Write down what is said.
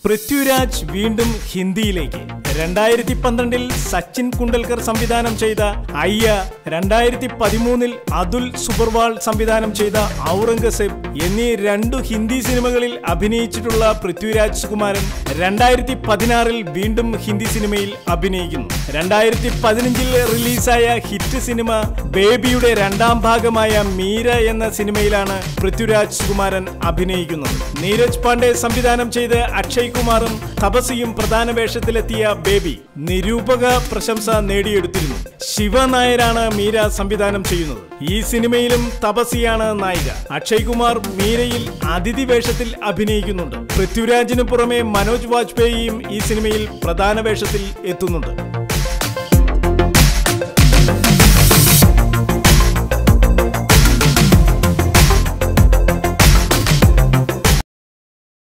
പൃഥ്വിരാജ് വീണ്ടും ഹിന്ദിയിലേക്ക് രണ്ടായിരത്തി പന്ത്രണ്ടിൽ സച്ചിൻ കുണ്ടൽക്കർ സംവിധാനം ചെയ്ത അയ്യ രണ്ടായിരത്തി പതിമൂന്നിൽ അതുൽ സുബർവാൾ സംവിധാനം ചെയ്ത ഔറംഗസേബ് എന്നീ രണ്ടു ഹിന്ദി സിനിമകളിൽ അഭിനയിച്ചിട്ടുള്ള പൃഥ്വിരാജ് സുകുമാരൻ രണ്ടായിരത്തി പതിനാറിൽ വീണ്ടും ഹിന്ദി സിനിമയിൽ അഭിനയിക്കുന്നു രണ്ടായിരത്തി പതിനഞ്ചിൽ റിലീസായ ഹിറ്റ് സിനിമ ബേബിയുടെ രണ്ടാം ഭാഗമായ മീര എന്ന സിനിമയിലാണ് പൃഥ്വിരാജ് സുകുമാരൻ അഭിനയിക്കുന്നത് നീരജ് പാണ്ഡെ സംവിധാനം ചെയ്ത് അക്ഷയ് കുമാറും തപസിയും പ്രധാന വേഷത്തിലെത്തിയ ബേബി നിരൂപക പ്രശംസ നേടിയെടുത്തിരുന്നു ശിവ നായരാണ് മീര സംവിധാനം ചെയ്യുന്നത് ഈ സിനിമയിലും തപസിയാണ് നായിക അക്ഷയ് കുമാർ മീരയിൽ അതിഥി വേഷത്തിൽ അഭിനയിക്കുന്നുണ്ട് പൃഥ്വിരാജിന് പുറമെ മനോജ് വാജ്പേയിയും ഈ സിനിമയിൽ പ്രധാന വേഷത്തിൽ എത്തുന്നുണ്ട്